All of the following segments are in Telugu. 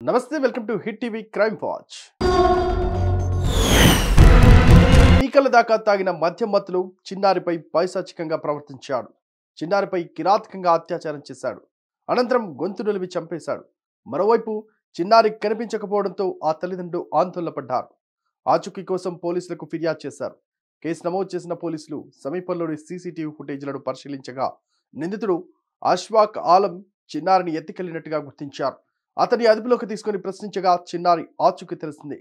నమస్తే welcome to hit TV crime watch పీకల దాకా తాగిన మద్యం మత్తులు చిన్నారిపై పైశాచికంగా ప్రవర్తించాడు చిన్నారిపై కిరాతకంగా అత్యాచారం చేశాడు అనంతరం గొంతు నిలివి చంపేశాడు మరోవైపు చిన్నారి కనిపించకపోవడంతో ఆ తల్లిదండ్రులు ఆందోళన పడ్డారు ఆచూకీ కోసం పోలీసులకు ఫిర్యాదు చేశారు కేసు నమోదు చేసిన పోలీసులు సమీపంలోని సీసీటీవీ ఫుటేజ్లను పరిశీలించగా నిందితుడు అష్వాక్ ఆలం చిన్నారిని ఎత్తికెళ్లినట్టుగా గుర్తించారు అతని అదుపులోకి తీసుకుని ప్రశ్నించగా చిన్నారి ఆచూకీ తెలిసింది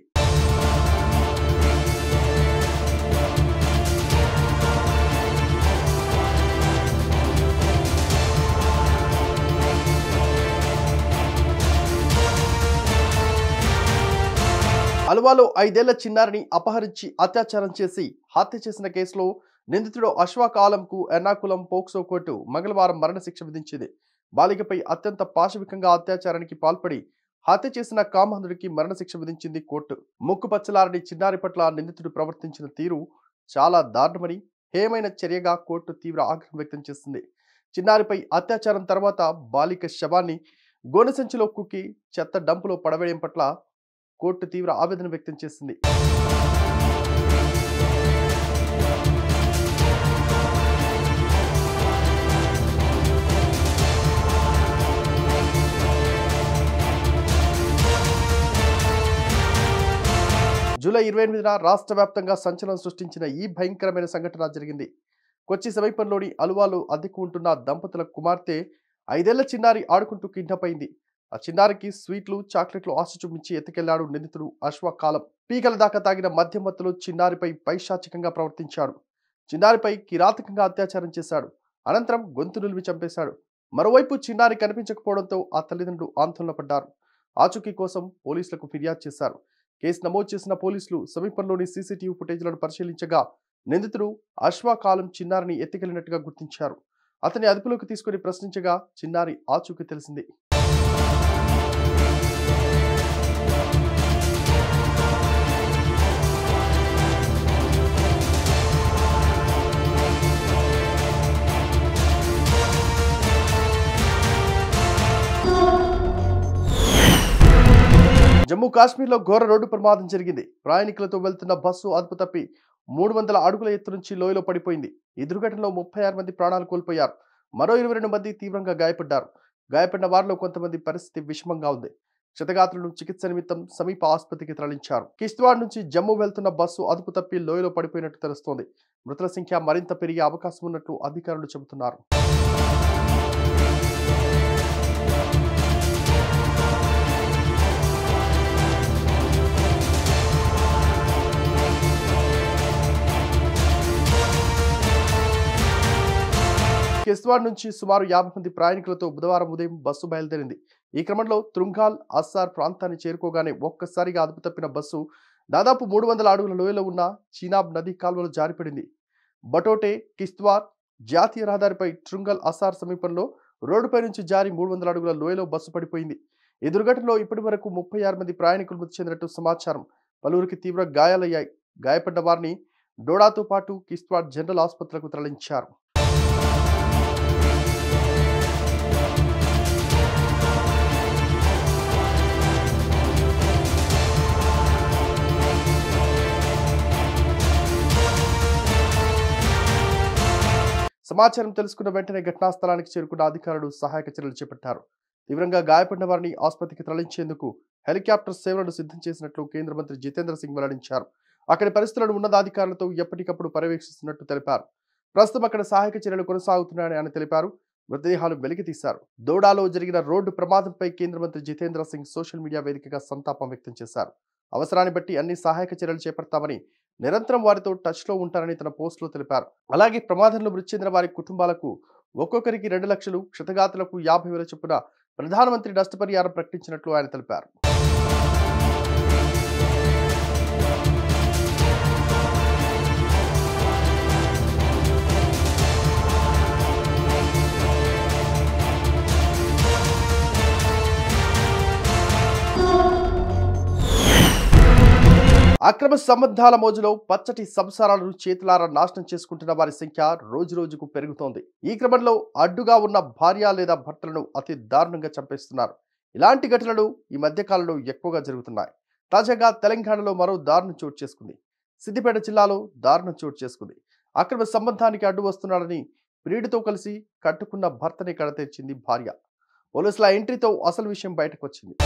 అల్వాలో ఐదేళ్ల చిన్నారిని అపహరించి అత్యాచారం చేసి హత్య చేసిన కేసులో నిందితుడు అశ్వాక్ ఆలంకు ఎర్నాకుళం పోక్సో కోర్టు మంగళవారం మరణశిక్ష విధించింది బాలికపై అత్యంత పాశవికంగా అత్యాచారానికి పాల్పడి హత్య చేసిన కామాంధుడికి మరణశిక్ష విధించింది కోర్టు ముక్కు పచ్చలారని చిన్నారి పట్ల నిందితుడు ప్రవర్తించిన తీరు చాలా దారుణమని హేమైన చర్యగా కోర్టు తీవ్ర ఆగ్రహం వ్యక్తం చేసింది చిన్నారిపై అత్యాచారం తర్వాత బాలిక శవాన్ని గోనెసంచిలో కుక్కి చెత్త డంపులో పడవేయడం పట్ల కోర్టు తీవ్ర ఆవేదన వ్యక్తం చేసింది జూలై ఇరవై ఎనిమిదిన రాష్ట్ర వ్యాప్తంగా సంచలనం సృష్టించిన ఈ భయంకరమైన సంఘటన జరిగింది కొచ్చి సమీపంలోని అలువాలో అద్దెకు ఉంటున్న దంపతుల కుమార్తె ఐదేళ్ల చిన్నారి ఆడుకుంటూ కిడ్నాప్ అయింది ఆ చిన్నారికి స్వీట్లు చాక్లెట్లు ఆశ చూపించి ఎత్తుకెళ్లాడు నిందితుడు అశ్వకాలం పీకల దాకా తాగిన మద్యం మత్తులో చిన్నారిపై పైశాచికంగా ప్రవర్తించాడు చిన్నారిపై కిరాతకంగా అత్యాచారం చేశాడు అనంతరం గొంతు నిలివి చంపేశాడు మరోవైపు చిన్నారి కనిపించకపోవడంతో ఆ తల్లిదండ్రులు ఆందోళన పడ్డారు ఆచూకీ కోసం పోలీసులకు ఫిర్యాదు చేశారు కేసు నమోదు చేసిన పోలీసులు సమీపంలోని సీసీటీవీ ఫుటేజ్లను పరిశీలించగా నిందితుడు అశ్వాకాలం చిన్నారిని ఎత్తుకెళ్లినట్టుగా గుర్తించారు అతని అదుపులోకి తీసుకుని ప్రశ్నించగా చిన్నారి ఆచూకీ తెలిసింది జమ్మూ కాశ్మీర్లో ఘోర రోడ్డు ప్రమాదం జరిగింది ప్రయాణికులతో వెళ్తున్న బస్సు అదుపు తప్పి మూడు వందల అడుగుల ఎత్తు నుంచి లోయలో పడిపోయింది ఈ దుర్ఘటనలో ముప్పై ఆరు మంది ప్రాణాలు కోల్పోయారు మరో ఇరవై రెండు మంది తీవ్రంగా గాయపడ్డారు గాయపడిన వారిలో కొంతమంది పరిస్థితి విషమంగా ఉంది క్షతగాత్రులను చికిత్స నిమిత్తం సమీప ఆసుపత్రికి తరలించారు కిష్త్వాడ్ నుంచి జమ్మూ వెళ్తున్న బస్సు అదుపు తప్పి లోయలో పడిపోయినట్టు తెలుస్తోంది మృతుల సంఖ్య మరింత పెరిగే అవకాశం ఉన్నట్లు అధికారులు చెబుతున్నారు కిస్వాడ్ నుంచి సుమారు యాభై మంది ప్రయాణికులతో బుధవారం ఉదయం బస్సు బయలుదేరింది ఈ క్రమంలో త్రుంగాల్ అస్సార్ ప్రాంతాన్ని చేరుకోగానే ఒక్కసారిగా అదుపు తప్పిన బస్సు దాదాపు మూడు వందల అడుగుల లోయలో ఉన్న చీనాబ్ నదీ కాల్వలో జారిపడింది బటోటే కిస్త్వార్ జాతీయ రహదారిపై ట్రుంగల్ అస్సార్ సమీపంలో రోడ్డుపై నుంచి జారి మూడు వందల అడుగుల లోయలో బస్సు పడిపోయింది ఈ దుర్ఘటనలో ఇప్పటి వరకు ముప్పై ఆరు మంది ప్రయాణికులు మృతి చెందినట్టు సమాచారం పలువురికి తీవ్ర గాయాలయ్యాయి గాయపడ్డ వారిని డోడాతో పాటు కిస్త్వాడ్ జనరల్ ఆసుపత్రులకు తరలించారు సమాచారం తెలుసుకున్న వెంటనే ఘటనా స్థలానికి చేరుకున్న అధికారులు సహాయక చర్యలు చేపట్టారు తీవ్రంగా గాయపడిన వారిని ఆసుపత్రికి తరలించేందుకు హెలికాప్టర్ సేవలను సిద్ధం చేసినట్లు కేంద్ర మంత్రి జితేంద్ర సింగ్ వెల్లడించారు అక్కడి పరిస్థితులను ఉన్నతాధికారులతో ఎప్పటికప్పుడు పర్యవేక్షిస్తున్నట్టు తెలిపారు ప్రస్తుతం అక్కడ సహాయక చర్యలు కొనసాగుతున్నాయని ఆయన తెలిపారు మృతదేహాలు వెలికి తీశారు దోడాలో జరిగిన రోడ్డు ప్రమాదంపై కేంద్ర మంత్రి జితేంద్ర సింగ్ సోషల్ మీడియా వేదికగా సంతాపం వ్యక్తం చేశారు అవసరాన్ని బట్టి అన్ని సహాయక చర్యలు చేపడతామని నిరంతరం వారితో టచ్లో ఉంటారని తన పోస్టులో తెలిపారు అలాగే ప్రమాదంలో మృతి చెందిన వారి కుటుంబాలకు ఒక్కొక్కరికి రెండు లక్షలు క్షతగాతులకు యాభై వేల చొప్పున ప్రధానమంత్రి నష్టపరిహారం ప్రకటించినట్లు ఆయన తెలిపారు అక్రమ సంబంధాల మోజులో పచ్చటి సంసారాలను చేతులారా నాశనం చేసుకుంటున్న వారి సంఖ్య రోజు రోజుకు పెరుగుతోంది ఈ క్రమంలో అడ్డుగా ఉన్న భార్య లేదా భర్తలను అతి దారుణంగా చంపేస్తున్నారు ఇలాంటి ఘటనలు ఈ మధ్య కాలంలో ఎక్కువగా జరుగుతున్నాయి తాజాగా తెలంగాణలో మరో దారుణం చోటు చేసుకుంది సిద్దిపేట జిల్లాలో దారుణం చోటు చేసుకుంది అక్రమ సంబంధానికి అడ్డు వస్తున్నాడని ప్రియుడితో కలిసి కట్టుకున్న భర్తని కడతెచ్చింది భార్య పోలీసుల ఎంట్రీతో అసలు విషయం బయటకు వచ్చింది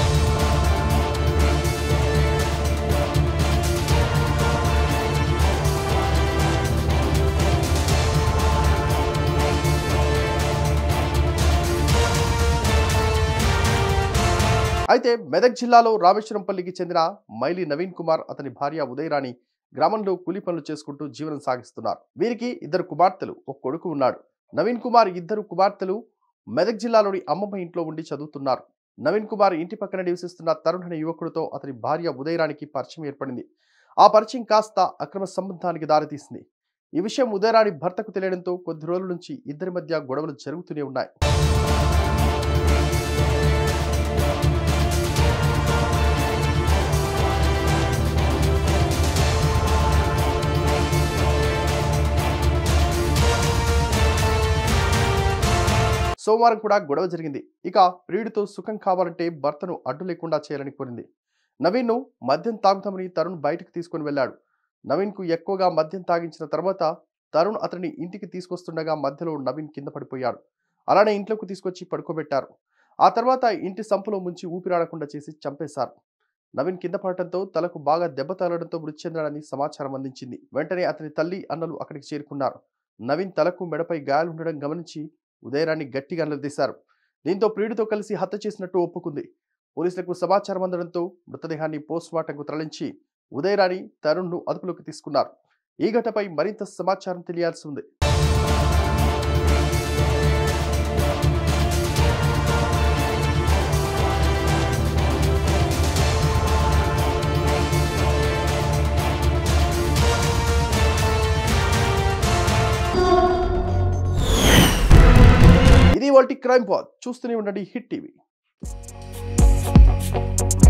అయితే మెదక్ జిల్లాలో రామేశ్వరంపల్లికి చెందిన మైలి నవీన్ కుమార్ అతని భార్య ఉదయరాణి గ్రామంలో కూలి పనులు చేసుకుంటూ జీవనం సాగిస్తున్నారు వీరికి ఇద్దరు కుమార్తెలు ఒక కొడుకు ఉన్నాడు నవీన్ కుమార్ ఇద్దరు కుమార్తెలు మెదక్ జిల్లాలోని అమ్మమ్మ ఇంట్లో ఉండి చదువుతున్నారు నవీన్ కుమార్ ఇంటి పక్కన నివసిస్తున్న తరుణ్ అనే యువకుడితో అతని భార్య ఉదయరానికి పరిచయం ఏర్పడింది ఆ పరిచయం కాస్త అక్రమ సంబంధానికి దారితీసింది ఈ విషయం ఉదయరాణి భర్తకు తెలియడంతో కొద్ది రోజుల నుంచి ఇద్దరి మధ్య గొడవలు జరుగుతూనే ఉన్నాయి సోమవారం కూడా గొడవ జరిగింది ఇక ప్రియుడితో సుఖం కావాలంటే భర్తను అడ్డు లేకుండా చేయాలని కోరింది నవీన్ను మద్యం తాగుతామని తరుణ్ బయటకు తీసుకొని వెళ్ళాడు నవీన్కు ఎక్కువగా మద్యం తాగించిన తర్వాత తరుణ్ అతన్ని ఇంటికి తీసుకొస్తుండగా మధ్యలో నవీన్ కింద పడిపోయాడు అలానే ఇంట్లోకి తీసుకొచ్చి పడుకోబెట్టారు ఆ తర్వాత ఇంటి సంపులో ముంచి ఊపిరాడకుండా చేసి చంపేశారు నవీన్ కింద పడటంతో తలకు బాగా దెబ్బ తగలడంతో మృతి చెందాడని సమాచారం అందించింది వెంటనే అతని తల్లి అన్నలు అక్కడికి చేరుకున్నారు నవీన్ తలకు మెడపై గాయాలు ఉండడం గమనించి ఉదయరాన్ని గట్టిగా నిలదీశారు దీంతో ప్రియుడితో కలిసి హత్య చేసినట్టు ఒప్పుకుంది పోలీసులకు సమాచారం అందడంతో మృతదేహాన్ని పోస్ట్మార్టంకు తరలించి ఉదయరాణి తరుణ్ను అదుపులోకి తీసుకున్నారు ఈ ఘటనపై మరింత సమాచారం తెలియాల్సి ఉంది ఇది వాటి క్రైమ్ పాత్ చూస్తూనే ఉండండి హిట్ టీవీ